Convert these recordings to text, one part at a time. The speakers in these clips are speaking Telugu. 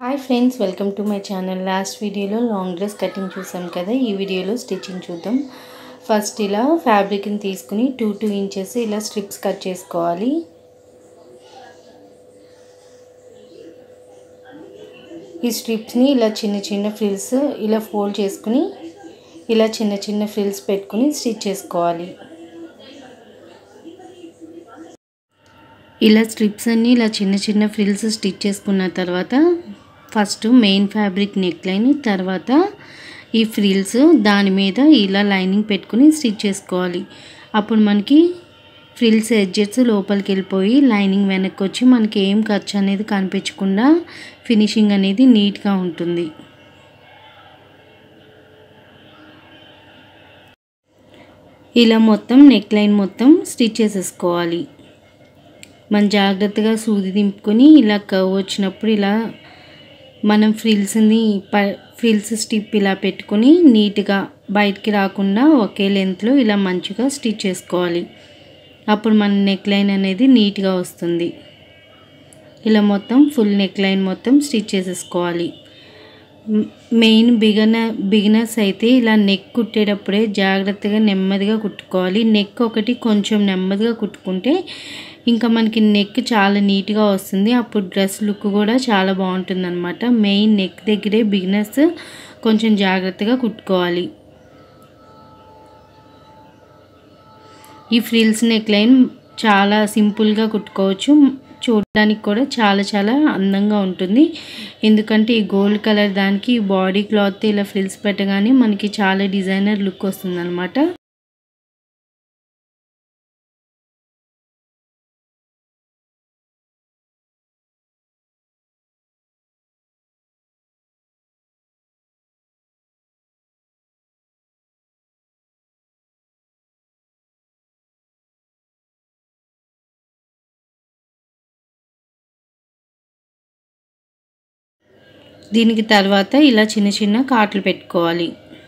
hi friends welcome to my channel last వీడియోలో లాంగ్ డ్రెస్ కటింగ్ చూసాం కదా ఈ వీడియోలో స్టిచ్చింగ్ చూద్దాం ఫస్ట్ ఇలా ఫ్యాబ్రిక్ని తీసుకుని టూ టూ ఇంచెస్ ఇలా స్ట్రిప్స్ కట్ చేసుకోవాలి ఈ స్ట్రిప్స్ని ఇలా చిన్న చిన్న ఫ్రిల్స్ ఇలా ఫోల్డ్ చేసుకుని ఇలా చిన్న చిన్న ఫ్రిల్స్ పెట్టుకుని స్టిచ్ చేసుకోవాలి ఇలా స్ట్రిప్స్ అన్నీ ఇలా చిన్న చిన్న ఫ్రిల్స్ స్టిచ్ చేసుకున్న తర్వాత first main fabric neck line తర్వాత ఈ ఫ్రిల్స్ దాని మీద ఇలా లైనింగ్ పెట్టుకుని స్టిచ్ చేసుకోవాలి అప్పుడు మనకి ఫ్రిల్స్ ఎడ్జెస్ లోపలికి వెళ్ళిపోయి లైనింగ్ వెనక్కి వచ్చి మనకి ఏం ఖర్చు అనేది కనిపించకుండా ఫినిషింగ్ అనేది నీట్గా ఉంటుంది ఇలా మొత్తం నెక్ లైన్ మొత్తం స్టిచ్ చేసేసుకోవాలి మనం జాగ్రత్తగా సూది దింపుకొని ఇలా కవ్ వచ్చినప్పుడు ఇలా మనం ఫ్రిల్స్ని ప ఫ్రిల్స్ స్టిప్ ఇలా పెట్టుకొని నీట్గా బయటికి రాకుండా ఒకే లెంత్లో ఇలా మంచిగా స్టిచ్ చేసుకోవాలి అప్పుడు మన నెక్ లైన్ అనేది నీట్గా వస్తుంది ఇలా మొత్తం ఫుల్ నెక్ లైన్ మొత్తం స్టిచ్ చేసేసుకోవాలి మెయిన్ బిగనర్ బిగినర్స్ అయితే ఇలా నెక్ కుట్టేటప్పుడే జాగ్రత్తగా నెమ్మదిగా కుట్టుకోవాలి నెక్ ఒకటి కొంచెం నెమ్మదిగా కుట్టుకుంటే ఇంకా మనకి నెక్ చాలా నీట్గా వస్తుంది అప్పుడు డ్రెస్ లుక్ కూడా చాలా బాగుంటుంది అనమాట మెయిన్ నెక్ దగ్గరే బిగినర్స్ కొంచెం జాగ్రత్తగా కుట్టుకోవాలి ఈ ఫ్రిల్స్ నెక్ లైన్ చాలా సింపుల్గా కుట్టుకోవచ్చు చూడడానికి కూడా చాలా చాలా అందంగా ఉంటుంది ఎందుకంటే ఈ గోల్డ్ కలర్ దానికి బాడీ క్లాత్ ఇలా ఫ్రిల్స్ పెట్టగానే మనకి చాలా డిజైనర్ లుక్ వస్తుంది అనమాట దీనికి తర్వాత ఇలా చిన్న చిన్న కాట్లు పెట్టుకోవాలి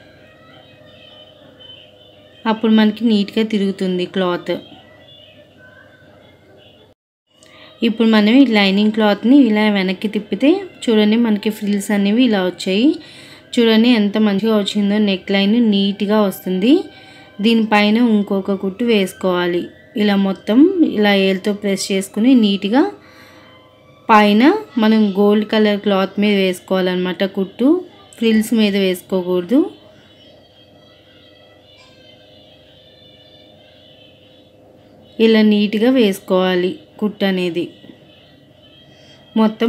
అప్పుడు మనకి నీట్గా తిరుగుతుంది క్లాత్ ఇప్పుడు మనం ఈ లైనింగ్ క్లాత్ని ఇలా వెనక్కి తిప్పితే చూడండి మనకి ఫ్రిల్స్ అనేవి ఇలా వచ్చాయి చూడండి ఎంత మంచిగా వచ్చిందో నెక్ లైన్ నీట్గా వస్తుంది దీనిపైన ఇంకొక కుట్టు వేసుకోవాలి ఇలా మొత్తం ఇలా ఏలుతో ప్రెస్ చేసుకుని నీట్గా పైన మనం గోల్డ్ కలర్ క్లాత్ మీద వేసుకోవాలన్నమాట కుట్టు ఫ్రిల్స్ మీద వేసుకోకూడదు ఇలా నీట్గా వేసుకోవాలి కుట్టు అనేది మొత్తం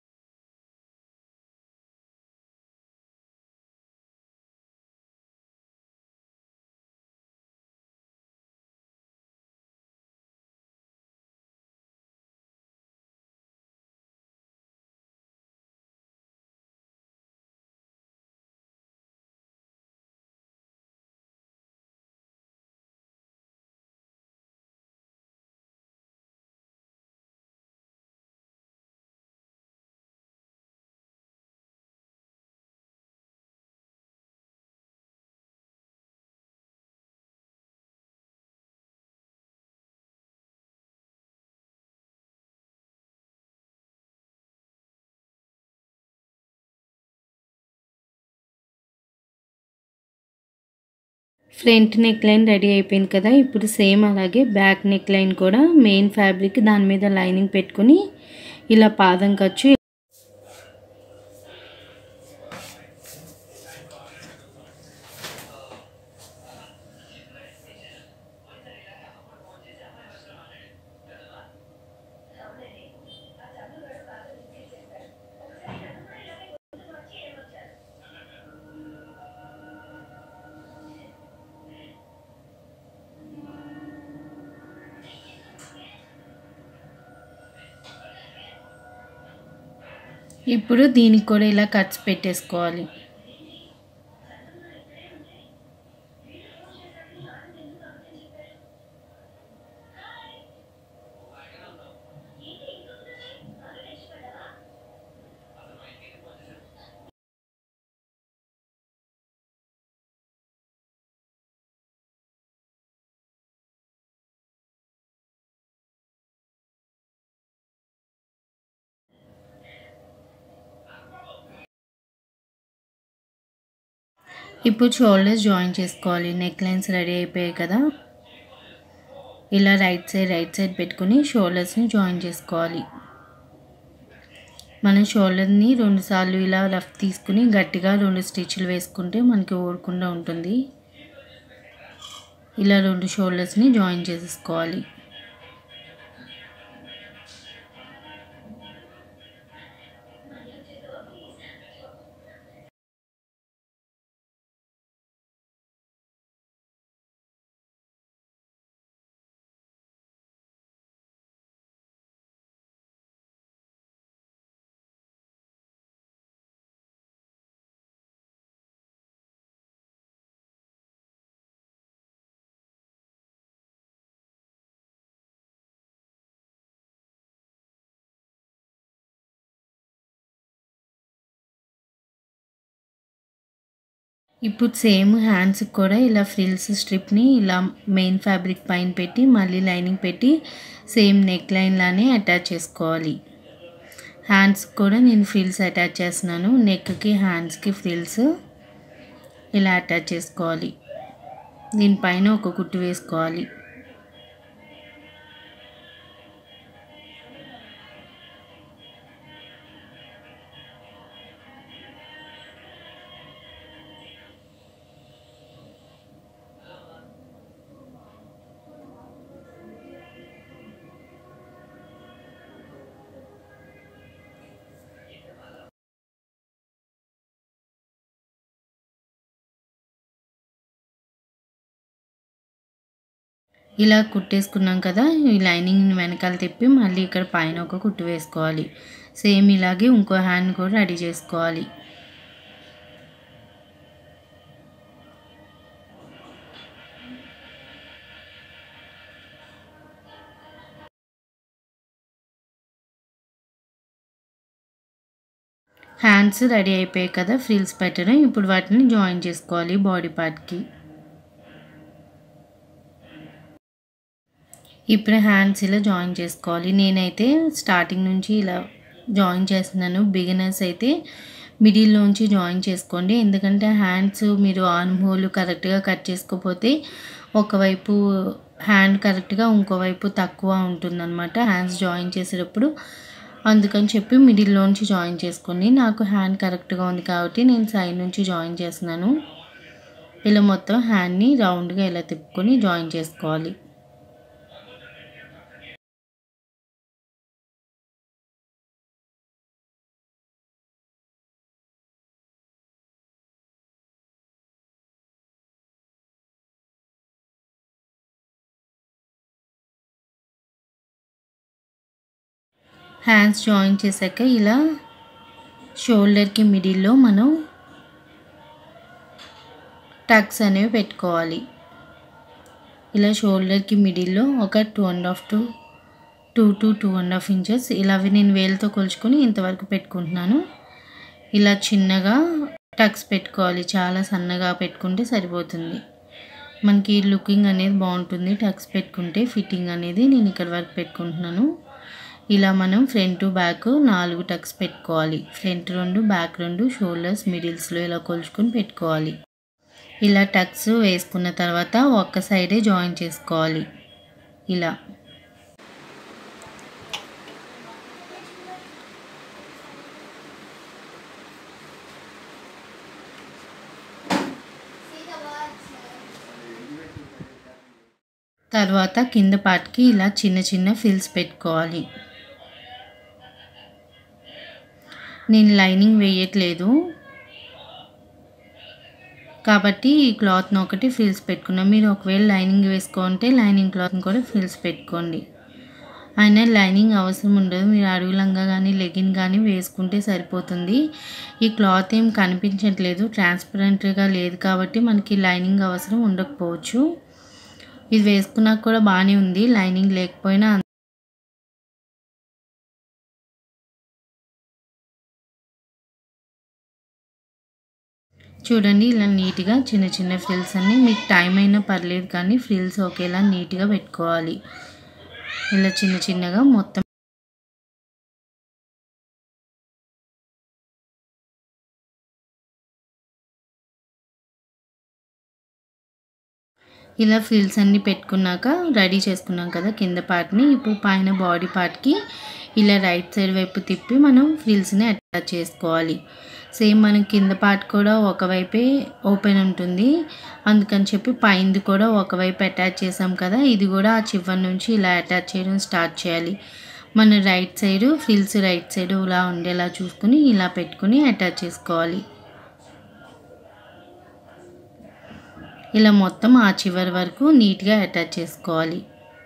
ఫ్రంట్ నెక్ లైన్ రెడీ అయిపోయింది కదా ఇప్పుడు సేమ్ అలాగే బ్యాక్ నెక్ లైన్ కూడా మెయిన్ ఫ్యాబ్రిక్ దాని మీద లైనింగ్ పెట్టుకుని ఇలా పాదం ఖర్చు ఇప్పుడు దీనికి కూడా ఇలా కట్స్ పెట్టేసుకోవాలి ఇప్పుడు షోల్డర్స్ జాయిన్ చేసుకోవాలి నెక్ లైన్స్ రెడీ అయిపోయాయి కదా ఇలా రైట్ సైడ్ రైట్ సైడ్ పెట్టుకుని షోల్డర్స్ని జాయిన్ చేసుకోవాలి మనం షోల్డర్ని రెండుసార్లు ఇలా రఫ్ తీసుకుని గట్టిగా రెండు స్టిచ్లు వేసుకుంటే మనకి ఊరకుండా ఉంటుంది ఇలా రెండు షోల్డర్స్ని జాయిన్ చేసేసుకోవాలి ఇప్పుడు సేమ్ హ్యాండ్స్కి కూడా ఇలా ఫ్రిల్స్ స్ట్రిప్ని ఇలా మెయిన్ ఫ్యాబ్రిక్ పైన పెట్టి మళ్ళీ లైనింగ్ పెట్టి సేమ్ నెక్ లైన్ లానే అటాచ్ చేసుకోవాలి హ్యాండ్స్కి కూడా నేను ఫ్రిల్స్ అటాచ్ చేస్తున్నాను నెక్కి హ్యాండ్స్కి ఫ్రిల్స్ ఇలా అటాచ్ చేసుకోవాలి దీనిపైన ఒక కుట్టు వేసుకోవాలి ఇలా కుట్టేసుకున్నాం కదా ఈ లైనింగ్ వెనకాల తిప్పి మళ్ళీ ఇక్కడ పైన ఒక కుట్టు వేసుకోవాలి సేమ్ ఇలాగే ఇంకో హ్యాండ్ కూడా రెడీ చేసుకోవాలి హ్యాండ్స్ రెడీ అయిపోయాయి కదా ఫ్రిల్స్ పెట్టడం ఇప్పుడు వాటిని జాయిన్ చేసుకోవాలి బాడీ పార్ట్కి ఇప్పుడు హ్యాండ్స్ ఇలా జాయిన్ చేసుకోవాలి నేనైతే స్టార్టింగ్ నుంచి ఇలా జాయిన్ చేస్తున్నాను బిగినర్స్ అయితే మిడిల్లోంచి జాయిన్ చేసుకోండి ఎందుకంటే హ్యాండ్స్ మీరు ఆర్మ్ హోల్ కరెక్ట్గా కట్ చేసుకోకపోతే ఒకవైపు హ్యాండ్ కరెక్ట్గా ఇంకోవైపు తక్కువ ఉంటుందన్నమాట హ్యాండ్స్ జాయిన్ చేసేటప్పుడు అందుకని చెప్పి మిడిల్లోంచి జాయిన్ చేసుకోండి నాకు హ్యాండ్ కరెక్ట్గా ఉంది కాబట్టి నేను సైడ్ నుంచి జాయిన్ చేస్తున్నాను ఇలా మొత్తం హ్యాండ్ని రౌండ్గా ఇలా తిప్పుకొని జాయిన్ చేసుకోవాలి హ్యాండ్స్ జాయిన్ చేశాక ఇలా షోల్డర్కి మిడిల్లో మనం టక్స్ అనేవి పెట్టుకోవాలి ఇలా షోల్డర్కి మిడిల్లో ఒక two and half to two to two and half inches ఇలా అవి నేను వేలతో కొలుచుకొని ఇంతవరకు పెట్టుకుంటున్నాను ఇలా చిన్నగా టక్స్ పెట్టుకోవాలి చాలా సన్నగా పెట్టుకుంటే సరిపోతుంది మనకి లుకింగ్ అనేది బాగుంటుంది టక్స్ పెట్టుకుంటే ఫిట్టింగ్ అనేది నేను ఇక్కడ వరకు పెట్టుకుంటున్నాను ఇలా మనం ఫ్రంట్ బ్యాక్ నాలుగు టక్స్ పెట్టుకోవాలి ఫ్రంట్ రెండు బ్యాక్ రెండు షోల్డర్స్ మిడిల్స్లో ఇలా కొలుచుకొని పెట్టుకోవాలి ఇలా టక్స్ వేసుకున్న తర్వాత ఒక్క సైడే జాయిన్ చేసుకోవాలి ఇలా తర్వాత కింద పార్ట్కి ఇలా చిన్న చిన్న ఫిల్స్ పెట్టుకోవాలి నేను లైనింగ్ వేయట్లేదు కాబట్టి ఈ క్లాత్ని ఒకటి ఫిల్స్ పెట్టుకున్నాం మీరు ఒకవేళ లైనింగ్ వేసుకుంటే లైనింగ్ క్లాత్ని కూడా ఫిల్స్ పెట్టుకోండి అయినా లైనింగ్ అవసరం ఉండదు మీరు అడుగులంగా కానీ లెగిన్ కానీ వేసుకుంటే సరిపోతుంది ఈ క్లాత్ ఏం కనిపించట్లేదు ట్రాన్స్పరెంట్గా లేదు కాబట్టి మనకి లైనింగ్ అవసరం ఉండకపోవచ్చు ఇది వేసుకున్నాక కూడా బాగానే ఉంది లైనింగ్ లేకపోయినా చూడండి ఇలా నీట్గా చిన్న చిన్న ఫ్రిల్స్ అన్ని మీకు టైం అయినా పర్లేదు కానీ ఫ్రిల్స్ ఒకేలా నీట్గా పెట్టుకోవాలి ఇలా చిన్న చిన్నగా మొత్తం ఇలా ఫ్రిల్స్ అన్నీ పెట్టుకున్నాక రెడీ చేసుకున్నాం కదా కింద పార్ట్ని ఇప్పుడు పైన బాడీ పార్ట్కి ఇలా రైట్ సైడ్ వైపు తిప్పి మనం ఫ్రిల్స్ని అటాచ్ చేసుకోవాలి సేమ్ మనం కింద పార్ట్ కూడా ఒకవైపే ఓపెన్ ఉంటుంది అందుకని చెప్పి పైనది కూడా ఒకవైపు అటాచ్ చేసాం కదా ఇది కూడా ఆ చివరి నుంచి ఇలా అటాచ్ చేయడం స్టార్ట్ చేయాలి మన right side frills right side ఇలా ఉండేలా చూసుకుని ఇలా పెట్టుకుని అటాచ్ చేసుకోవాలి ఇలా మొత్తం ఆ చివరి వరకు నీట్గా అటాచ్ చేసుకోవాలి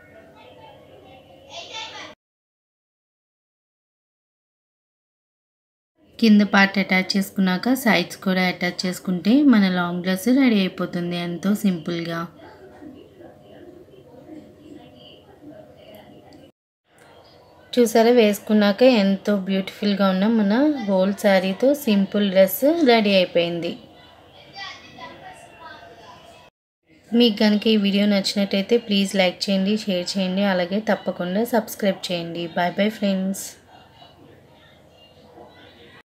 కింద పార్ట్ అటాచ్ చేసుకున్నాక సైడ్స్ కూడా అటాచ్ చేసుకుంటే మన లాంగ్ డ్రెస్ రెడీ అయిపోతుంది ఎంతో సింపుల్గా చూసారా వేసుకున్నాక ఎంతో బ్యూటిఫుల్గా ఉన్న మన హోల్ శారీతో సింపుల్ డ్రెస్ రెడీ అయిపోయింది మీకు కనుక ఈ వీడియో నచ్చినట్టయితే ప్లీజ్ లైక్ చేయండి షేర్ చేయండి అలాగే తప్పకుండా సబ్స్క్రైబ్ చేయండి బాయ్ బాయ్ ఫ్రెండ్స్